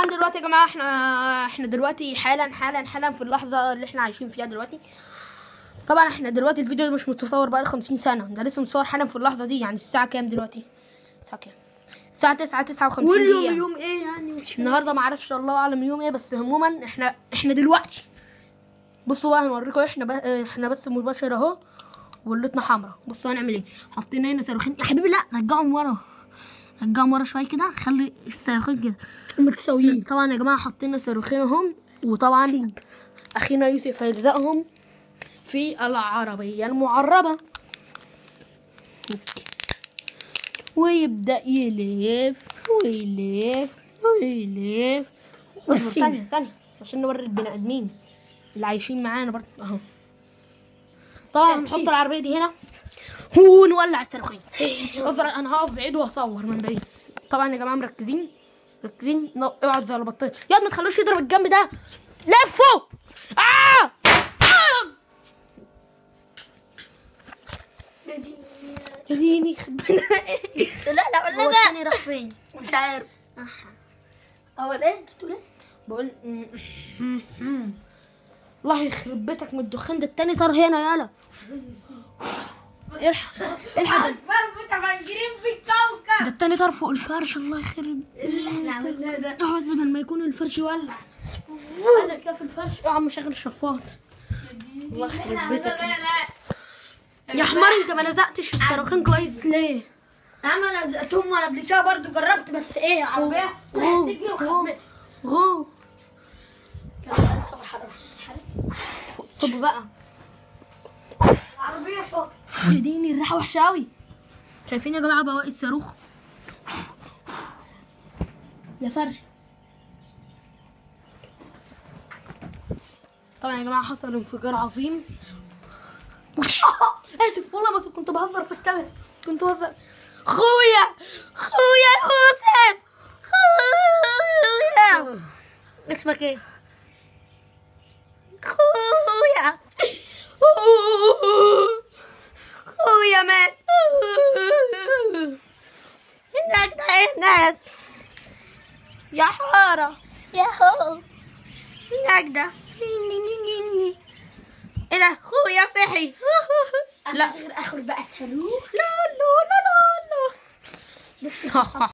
طبعا دلوقتي يا جماعه احنا احنا دلوقتي حالا حالا حالا في اللحظه اللي احنا عايشين فيها دلوقتي طبعا احنا دلوقتي الفيديو ده مش متصور بقى 50 سنه ده لسه متصور حالا في اللحظه دي يعني الساعه كام دلوقتي الساعه كام الساعه 9 59 واليوم دقيقه يوم ايه يعني مش النهارده ما اعرفش الله اعلم يوم ايه بس عموما احنا احنا دلوقتي بصوا بقى هنوريكم احنا بقى احنا بس مباشر اهو ولتنا حمراء بصوا هنعمل ايه حاطين هنا صاروخين يا حبيبي لا رجعهم ورا رجعهم ورا شويه كده خلي الصاروخين كده متساويين طبعا يا جماعه حاطين صاروخين اهم وطبعا اخينا يوسف هيلزقهم في العربيه المعربه ويبدا يلف ويلف ويلف اصبر بس ثانيه ثانيه عشان نوري البني ادمين اللي عايشين معانا برضه اهو طبعا نحط العربيه دي هنا ونولع الصاروخين اصبر انا هقف بعيد وهصور من بعيد طبعا يا جماعه مركزين مركزين نو- اوعوا زي البطيخ ياض ما تخلوش يضرب الجنب ده لفوا آه! آه! يا ديني خبنا لا لا هو ولا التاني ده راح فين مش عارف اول ايه انت بتقول ايه بقول الله يخرب بيتك من الدخان ده التاني طار هنا يالا الحق الحق ده- متفنجرين في الكوكب ده التاني طار فوق الفرش الله يخرب اللي احنا عملناه ده اه بس بدل ما يكون الفرش يولع انا كده في الفرش اه عم شغل الشفاط الله يخرب بيتك يا حمار انت ما لزقتش الصاروخين كويس ليه؟ يا عم انا لزقتهم وانا قبل كده برضه جربت بس ايه عربيه غو. طلعت تجري وخمست غو كان صبر حرام طب بقى عربيه شاطر يا ديني الريحه وحشه قوي شايفين يا جماعه بواقي الصاروخ يا فرش طبعا يا جماعه حصل انفجار عظيم اسف والله بس كنت بهزر في الكاميرا كنت بهزر خويا خويا يوسف خويا اسمك ايه خويا خويا مات هناك ده الناس يا حارة يا هو هناك ده ايه ده خويا صحي لا لا غير اخر بقى صاروخ لا لا لا لا لا